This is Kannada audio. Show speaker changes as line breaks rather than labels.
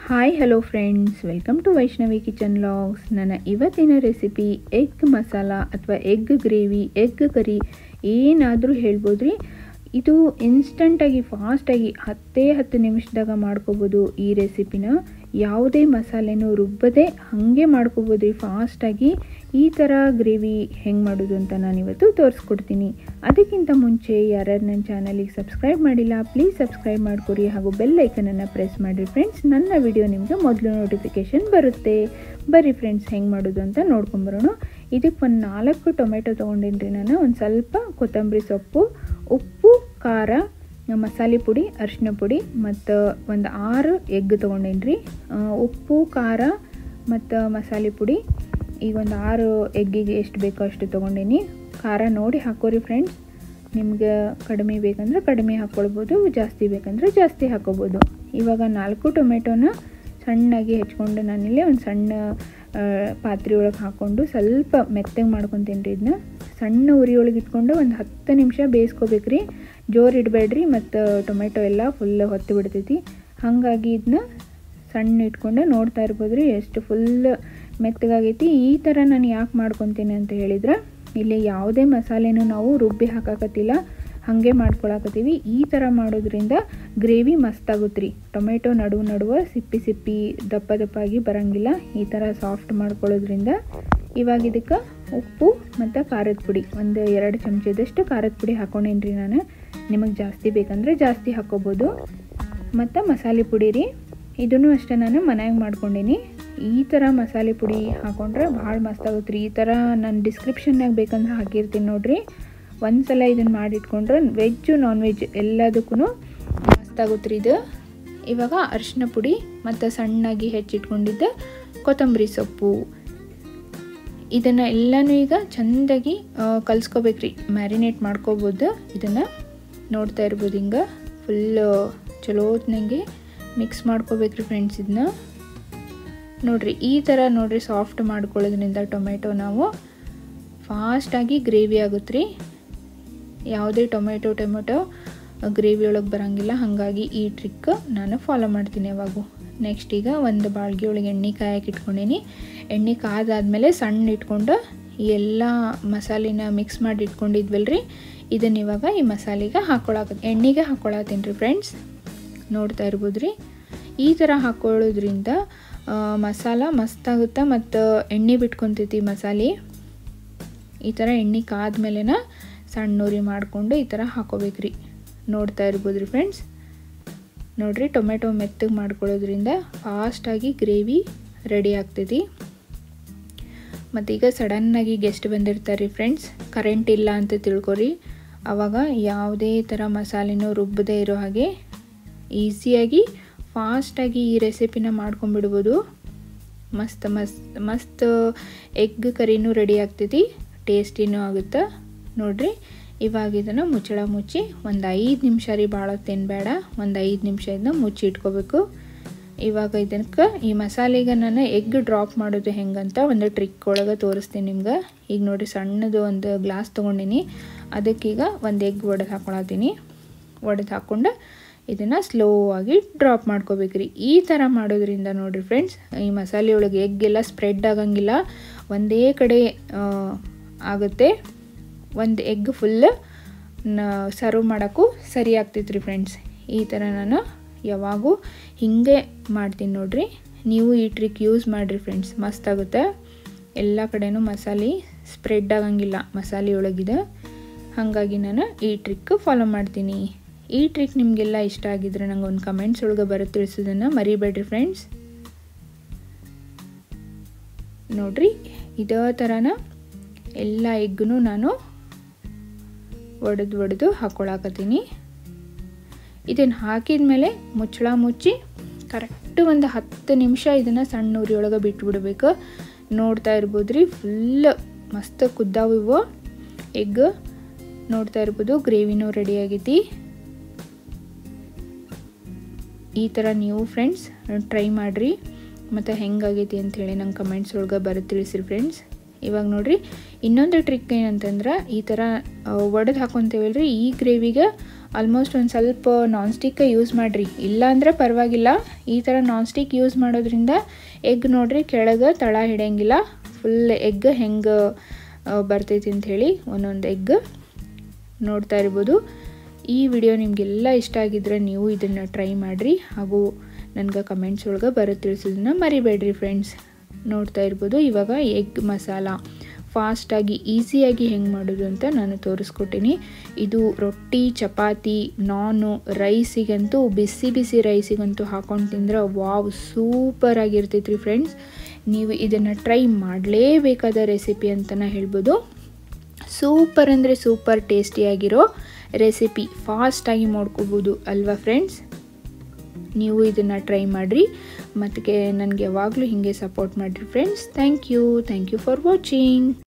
hi hello friends welcome to Vaishnavi kitchen logs ನನ್ನ ಇವತ್ತಿನ ರೆಸಿಪಿ ಎಗ್ ಮಸಾಲ ಅಥವಾ ಎಗ್ ಗ್ರೇವಿ ಎಗ್ ಕರಿ ಏನಾದರೂ ಹೇಳ್ಬೋದು ರೀ ಇದು ಇನ್ಸ್ಟಂಟಾಗಿ ಫಾಸ್ಟಾಗಿ ಹತ್ತೇ ಹತ್ತು ನಿಮಿಷದಾಗ ಮಾಡ್ಕೋಬೋದು ಈ ರೆಸಿಪಿನ ಯಾವುದೇ ಮಸಾಲೆನೂ ರುಬ್ಬದೆ ಹಾಗೆ ಮಾಡ್ಕೋಬೋದು ರೀ ಫಾಸ್ಟಾಗಿ ಈ ಥರ ಗ್ರೇವಿ ಹೆಂಗೆ ಮಾಡೋದು ಅಂತ ನಾನಿವತ್ತು ತೋರಿಸ್ಕೊಡ್ತೀನಿ ಅದಕ್ಕಿಂತ ಮುಂಚೆ ಯಾರ್ಯಾರು ನನ್ನ ಚಾನಲಿಗೆ ಸಬ್ಸ್ಕ್ರೈಬ್ ಮಾಡಿಲ್ಲ ಪ್ಲೀಸ್ ಸಬ್ಸ್ಕ್ರೈಬ್ ಮಾಡ್ಕೊರಿ ಹಾಗೂ ಬೆಲ್ ಐಕನನ್ನು ಪ್ರೆಸ್ ಮಾಡಿರಿ ಫ್ರೆಂಡ್ಸ್ ನನ್ನ ವಿಡಿಯೋ ನಿಮಗೆ ಮೊದಲು ನೋಟಿಫಿಕೇಷನ್ ಬರುತ್ತೆ ಬರ್ರಿ ಫ್ರೆಂಡ್ಸ್ ಹೆಂಗೆ ಮಾಡೋದು ಅಂತ ನೋಡ್ಕೊಂಬರೋಣ ಇದಕ್ಕೆ ಒಂದು ನಾಲ್ಕು ಟೊಮೆಟೊ ತೊಗೊಂಡಿನಿ ರೀ ನಾನು ಒಂದು ಸ್ವಲ್ಪ ಕೊತ್ತಂಬರಿ ಸೊಪ್ಪು ಉಪ್ಪು ಖಾರ ಮಸಾಲೆ ಪುಡಿ ಅರಿಶಿನ ಪುಡಿ ಮತ್ತು ಒಂದು ಆರು ಎಗ್ ತೊಗೊಂಡೇನಿ ರೀ ಉಪ್ಪು ಖಾರ ಮತ್ತು ಮಸಾಲೆ ಪುಡಿ ಈಗ ಒಂದು ಆರು ಎಗ್ಗಿಗೆ ಎಷ್ಟು ಬೇಕೋ ಅಷ್ಟು ತೊಗೊಂಡೀನಿ ಖಾರ ನೋಡಿ ಹಾಕೋರಿ ಫ್ರೆಂಡ್ಸ್ ನಿಮ್ಗೆ ಕಡಿಮೆ ಬೇಕಂದ್ರೆ ಕಡಿಮೆ ಹಾಕ್ಕೊಳ್ಬೋದು ಜಾಸ್ತಿ ಬೇಕಂದ್ರೆ ಜಾಸ್ತಿ ಹಾಕೋಬೋದು ಇವಾಗ ನಾಲ್ಕು ಟೊಮೆಟೊನ ಸಣ್ಣಾಗಿ ಹೆಚ್ಕೊಂಡು ನಾನಿಲ್ಲಿ ಒಂದು ಸಣ್ಣ ಪಾತ್ರೆ ಒಳಗೆ ಹಾಕ್ಕೊಂಡು ಸ್ವಲ್ಪ ಮೆತ್ತಗೆ ಮಾಡ್ಕೊತೀನಿ ರೀ ಇದನ್ನ ಸಣ್ಣ ಉರಿ ಒಳಗೆ ಇಟ್ಕೊಂಡು ಒಂದು ಹತ್ತು ನಿಮಿಷ ಬೇಯಿಸ್ಕೋಬೇಕ್ರಿ ಜೋರು ಇಡಬೇಡ್ರಿ ಮತ್ತು ಟೊಮೆಟೊ ಎಲ್ಲ ಫುಲ್ ಹೊತ್ತು ಬಿಡ್ತೈತಿ ಹಾಗಾಗಿ ಇದನ್ನ ಸಣ್ಣ ಇಟ್ಕೊಂಡು ನೋಡ್ತಾ ಇರ್ಬೋದು ರೀ ಎಷ್ಟು ಫುಲ್ ಮೆತ್ತಗಾಗೈತಿ ಈ ಥರ ನಾನು ಯಾಕೆ ಮಾಡ್ಕೊತೀನಿ ಅಂತ ಹೇಳಿದ್ರೆ ಇಲ್ಲಿ ಯಾವುದೇ ಮಸಾಲೆನೂ ನಾವು ರುಬ್ಬಿ ಹಾಕಾಕತ್ತಿಲ್ಲ ಹಾಗೆ ಮಾಡ್ಕೊಳಕತ್ತೀವಿ ಈ ಥರ ಮಾಡೋದ್ರಿಂದ ಗ್ರೇವಿ ಮಸ್ತಾಗುತ್ತೆ ರೀ ಟೊಮೆಟೊ ನಡುವು ನಡುವೆ ಸಿಪ್ಪಿ ಸಿಪ್ಪಿ ದಪ್ಪ ದಪ್ಪಾಗಿ ಬರೋಂಗಿಲ್ಲ ಈ ಥರ ಸಾಫ್ಟ್ ಮಾಡ್ಕೊಳ್ಳೋದ್ರಿಂದ ಇವಾಗ ಇದಕ್ಕೆ ಉಪ್ಪು ಮತ್ತು ಖಾರದ ಪುಡಿ ಒಂದು ಎರಡು ಚಮಚದಷ್ಟು ಖಾರದ ಪುಡಿ ಹಾಕೊಂಡೇನಿ ರೀ ನಾನು ನಿಮಗೆ ಜಾಸ್ತಿ ಬೇಕಂದರೆ ಜಾಸ್ತಿ ಹಾಕ್ಕೋಬೋದು ಮತ್ತು ಮಸಾಲೆ ಪುಡಿ ರೀ ಇದನ್ನು ಅಷ್ಟೇ ನಾನು ಮನೆಯಾಗ ಮಾಡ್ಕೊಂಡೀನಿ ಈ ಥರ ಮಸಾಲೆ ಪುಡಿ ಹಾಕೊಂಡ್ರೆ ಭಾಳ ಮಸ್ತಾಗುತ್ತೆ ರೀ ಈ ಥರ ನಾನು ಡಿಸ್ಕ್ರಿಪ್ಷನ್ನಾಗ ಬೇಕಂದ್ರೆ ಹಾಕಿರ್ತೀನಿ ನೋಡಿರಿ ಒಂದು ಸಲ ಇದನ್ನು ಮಾಡಿಟ್ಕೊಂಡ್ರೆ ವೆಜ್ಜು ನಾನ್ ವೆಜ್ ಎಲ್ಲದಕ್ಕೂ ಮಸ್ತಾಗುತ್ತೆ ರೀ ಇದು ಇವಾಗ ಅರಿಶಿನ ಪುಡಿ ಮತ್ತು ಸಣ್ಣಾಗಿ ಹೆಚ್ಚಿಟ್ಕೊಂಡಿದ್ದ ಕೊತ್ತಂಬರಿ ಸೊಪ್ಪು ಇದನ್ನು ಎಲ್ಲನೂ ಈಗ ಚೆಂದಾಗಿ ಕಲಿಸ್ಕೋಬೇಕ್ರಿ ಮ್ಯಾರಿನೇಟ್ ಮಾಡ್ಕೋಬೋದು ಇದನ್ನು ನೋಡ್ತಾ ಇರ್ಬೋದು ಹಿಂಗೆ ಫುಲ್ಲು ಚಲೋತ್ನಂಗೆ ಮಿಕ್ಸ್ ಮಾಡ್ಕೋಬೇಕ್ರಿ ಫ್ರೆಂಡ್ಸ್ ಇದನ್ನ ನೋಡಿರಿ ಈ ಥರ ನೋಡಿರಿ ಸಾಫ್ಟ್ ಮಾಡ್ಕೊಳ್ಳೋದ್ರಿಂದ ಟೊಮೆಟೊ ನಾವು ಫಾಸ್ಟಾಗಿ ಗ್ರೇವಿ ಆಗುತ್ತೆ ರೀ ಯಾವುದೇ ಟೊಮೆಟೊ ಟೊಮೆಟೊ ಗ್ರೇವಿ ಒಳಗೆ ಬರೋಂಗಿಲ್ಲ ಹಾಗಾಗಿ ಈ ಟ್ರಿಕ್ ನಾನು ಫಾಲೋ ಮಾಡ್ತೀನಿ ಯಾವಾಗೂ ನೆಕ್ಸ್ಟ್ ಈಗ ಒಂದು ಬಾಳ್ಗೆ ಒಳಗೆ ಎಣ್ಣೆ ಕಾಯಕ್ಕೆ ಇಟ್ಕೊಂಡೀನಿ ಎಣ್ಣೆ ಕಾದಾದ್ಮೇಲೆ ಸಣ್ಣ ಇಟ್ಕೊಂಡು ಈ ಎಲ್ಲ ಮಸಾಲಿನ ಮಿಕ್ಸ್ ಮಾಡಿ ಇಟ್ಕೊಂಡಿದ್ವಲ್ರಿ ಇದನ್ನ ಇವಾಗ ಈ ಮಸಾಲೆಗೆ ಹಾಕ್ಕೊಳಕ ಎಣ್ಣೆಗೆ ಹಾಕ್ಕೊಳತ್ತೀನಿ ರೀ ಫ್ರೆಂಡ್ಸ್ ನೋಡ್ತಾ ಇರ್ಬೋದು ರೀ ಈ ಥರ ಹಾಕ್ಕೊಳ್ಳೋದ್ರಿಂದ ಮಸಾಲ ಮಸ್ತಾಗುತ್ತೆ ಮತ್ತು ಎಣ್ಣೆ ಬಿಟ್ಕೊತೈತಿ ಮಸಾಲೆ ಈ ಥರ ಎಣ್ಣೆ ಕಾದ್ಮೇಲೆನ ಸಣ್ಣ ಉರಿ ಮಾಡಿಕೊಂಡು ಈ ಥರ ಹಾಕೋಬೇಕ್ರಿ ನೋಡ್ತಾ ಇರ್ಬೋದು ರೀ ಫ್ರೆಂಡ್ಸ್ ನೋಡಿರಿ ಟೊಮೆಟೊ ಮೆತ್ತಗೆ ಮಾಡ್ಕೊಳ್ಳೋದ್ರಿಂದ ಫಾಸ್ಟಾಗಿ ಗ್ರೇವಿ ರೆಡಿ ಆಗ್ತೈತಿ ಮತ್ತು ಈಗ ಸಡನ್ನಾಗಿ ಗೆಸ್ಟ್ ಬಂದಿರ್ತಾರೆ ರೀ ಫ್ರೆಂಡ್ಸ್ ಕರೆಂಟ್ ಇಲ್ಲ ಅಂತ ತಿಳ್ಕೊರಿ ಆವಾಗ ಯಾವುದೇ ಥರ ಮಸಾಲೆನೂ ರುಬ್ಬದೇ ಇರೋ ಹಾಗೆ ಈಸಿಯಾಗಿ ಫಾಸ್ಟಾಗಿ ಈ ರೆಸಿಪಿನ ಮಾಡ್ಕೊಂಬಿಡ್ಬೋದು ಮಸ್ತ್ ಮಸ್ತ್ ಮಸ್ತ್ ಎಗ್ ಕರಿನೂ ರೆಡಿ ಆಗ್ತೈತಿ ಟೇಸ್ಟಿನೂ ಆಗುತ್ತೆ ನೋಡಿರಿ ಇವಾಗ ಇದನ್ನು ಮುಚ್ಚಳ ಮುಚ್ಚಿ ಒಂದು ಐದು ನಿಮಿಷ ರೀ ಭಾಳ ತಿನ್ನಬೇಡ ಒಂದು ಐದು ನಿಮಿಷ ಇದನ್ನ ಮುಚ್ಚಿ ಇಟ್ಕೋಬೇಕು ಇವಾಗ ಇದಕ್ಕೆ ಈ ಮಸಾಲೆಗೆ ನಾನು ಎಗ್ ಡ್ರಾಪ್ ಮಾಡೋದು ಹೆಂಗಂತ ಒಂದು ಟ್ರಿಕ್ ಒಳಗೆ ತೋರಿಸ್ತೀನಿ ನಿಮ್ಗೆ ಈಗ ನೋಡಿ ಸಣ್ಣದು ಒಂದು ಗ್ಲಾಸ್ ತೊಗೊಂಡಿನಿ ಅದಕ್ಕೀಗ ಒಂದು ಎಗ್ ಒಡೆದು ಹಾಕೊಳತ್ತೀನಿ ಒಡೆದು ಹಾಕ್ಕೊಂಡು ಇದನ್ನು ಸ್ಲೋ ಆಗಿ ಡ್ರಾಪ್ ಮಾಡ್ಕೋಬೇಕ್ರಿ ಈ ಥರ ಮಾಡೋದ್ರಿಂದ ನೋಡಿರಿ ಫ್ರೆಂಡ್ಸ್ ಈ ಮಸಾಲೆ ಒಳಗೆ ಎಗ್ ಎಲ್ಲ ಸ್ಪ್ರೆಡ್ ಆಗಂಗಿಲ್ಲ ಒಂದೇ ಕಡೆ ಆಗುತ್ತೆ ಒಂದು ಎಗ್ ಫುಲ್ ಸರ್ವ್ ಮಾಡೋಕ್ಕೂ ಸರಿ ಆಗ್ತೈತೆ ರೀ ಫ್ರೆಂಡ್ಸ್ ಈ ಥರ ನಾನು ಯಾವಾಗೂ ಹೀಗೆ ಮಾಡ್ತೀನಿ ನೋಡಿರಿ ನೀವು ಈ ಟ್ರಿಕ್ ಯೂಸ್ ಮಾಡಿರಿ ಫ್ರೆಂಡ್ಸ್ ಮಸ್ತಾಗುತ್ತೆ ಎಲ್ಲ ಕಡೆನೂ ಮಸಾಲೆ ಸ್ಪ್ರೆಡ್ ಆಗಂಗಿಲ್ಲ ಮಸಾಲೆ ಒಳಗಿದೆ ಹಾಗಾಗಿ ನಾನು ಈ ಟ್ರಿಕ್ ಫಾಲೋ ಮಾಡ್ತೀನಿ ಈ ಟ್ರಿಕ್ ನಿಮಗೆಲ್ಲ ಇಷ್ಟ ಆಗಿದ್ರೆ ನಂಗೆ ಒಂದು ಕಮೆಂಟ್ಸ್ ಒಳಗೆ ಬರುತ್ತೆ ತಿಳಿಸೋದನ್ನು ಮರಿಬೇಡ್ರಿ ಫ್ರೆಂಡ್ಸ್ ನೋಡ್ರಿ ಇದೇ ಥರನ ಎಲ್ಲ ಎಗ್ಗು ನಾನು ಒಡೆದು ಒಡೆದು ಹಾಕ್ಕೊಳಕತ್ತೀನಿ ಇದನ್ನು ಹಾಕಿದ ಮೇಲೆ ಮುಚ್ಚಳ ಮುಚ್ಚಿ ಕರೆಕ್ಟ್ ಒಂದು ಹತ್ತು ನಿಮಿಷ ಇದನ್ನು ಸಣ್ಣ ಉರಿ ಒಳಗೆ ಬಿಟ್ಬಿಡ್ಬೇಕು ನೋಡ್ತಾ ಇರ್ಬೋದು ರೀ ಫುಲ್ ಮಸ್ತ್ ಕುದ್ದಾವು ಇವು ಎಗ್ ನೋಡ್ತಾ ಇರ್ಬೋದು ಗ್ರೇವಿನೂ ರೆಡಿ ಆಗೈತಿ ಈ ಥರ ನೀವು ಫ್ರೆಂಡ್ಸ್ ಟ್ರೈ ಮಾಡಿರಿ ಮತ್ತು ಹೆಂಗಾಗೈತಿ ಅಂಥೇಳಿ ನಂಗೆ ಕಮೆಂಟ್ಸ್ ಒಳಗೆ ಬರೋ ತಿಳಿಸಿರಿ ಫ್ರೆಂಡ್ಸ್ ಇವಾಗ ನೋಡ್ರಿ ಇನ್ನೊಂದು ಟ್ರಿಕ್ ಏನಂತಂದ್ರೆ ಈ ಥರ ಒಡೆದು ಹಾಕೊತೇವಲ್ರಿ ಈ ಗ್ರೇವಿಗೆ ಆಲ್ಮೋಸ್ಟ್ ಒಂದು ಸ್ವಲ್ಪ ನಾನ್ ಸ್ಟಿಕ್ ಯೂಸ್ ಮಾಡಿರಿ ಇಲ್ಲಾಂದ್ರೆ ಪರವಾಗಿಲ್ಲ ಈ ಥರ ನಾನ್ ಸ್ಟಿಕ್ ಯೂಸ್ ಮಾಡೋದ್ರಿಂದ ಎಗ್ ನೋಡ್ರಿ ಕೆಳಗೆ ತಳ ಹಿಡಿಯಂಗಿಲ್ಲ ಫುಲ್ ಎಗ್ ಹೆಂಗೆ ಬರ್ತೈತಿ ಅಂಥೇಳಿ ಒಂದೊಂದು ಎಗ್ ನೋಡ್ತಾ ಇರ್ಬೋದು ಈ ವಿಡಿಯೋ ನಿಮಗೆಲ್ಲ ಇಷ್ಟ ಆಗಿದ್ರೆ ನೀವು ಇದನ್ನು ಟ್ರೈ ಮಾಡಿರಿ ಹಾಗೂ ನನಗೆ ಕಮೆಂಟ್ಸ್ ಒಳಗೆ ಬರೋ ತಿಳಿಸೋದನ್ನ ಮರಿಬೇಡ್ರಿ ಫ್ರೆಂಡ್ಸ್ ನೋಡ್ತಾ ಇರ್ಬೋದು ಇವಾಗ ಎಗ್ ಮಸಾಲ ಫಾಸ್ಟಾಗಿ ಈಸಿಯಾಗಿ ಹೆಂಗೆ ಮಾಡೋದು ಅಂತ ನಾನು ತೋರಿಸ್ಕೊಟ್ಟಿನಿ ಇದು ರೊಟ್ಟಿ ಚಪಾತಿ ನಾನು ರೈಸಿಗಂತೂ ಬಿಸಿ ಬಿಸಿ ರೈಸಿಗಂತೂ ಹಾಕೊಂಡು ತಿಂದ್ರೆ ವಾವ್ ಸೂಪರ್ ಆಗಿರ್ತೈತ್ರಿ ಫ್ರೆಂಡ್ಸ್ ನೀವು ಇದನ್ನು ಟ್ರೈ ಮಾಡಲೇಬೇಕಾದ ರೆಸಿಪಿ ಅಂತಲೇ ಹೇಳ್ಬೋದು ಸೂಪರ್ ಅಂದರೆ ಸೂಪರ್ ಟೇಸ್ಟಿಯಾಗಿರೋ ರೆಸಿಪಿ ಫಾಸ್ಟಾಗಿ ಮಾಡ್ಕೋಬೋದು ಅಲ್ವಾ ಫ್ರೆಂಡ್ಸ್ ನೀವು ಇದನ್ನು ಟ್ರೈ ಮಾಡಿರಿ ಮತ್ತು ನನಗೆ ಯಾವಾಗಲೂ ಹೀಗೆ ಸಪೋರ್ಟ್ ಮಾಡಿರಿ friends thank you thank you for watching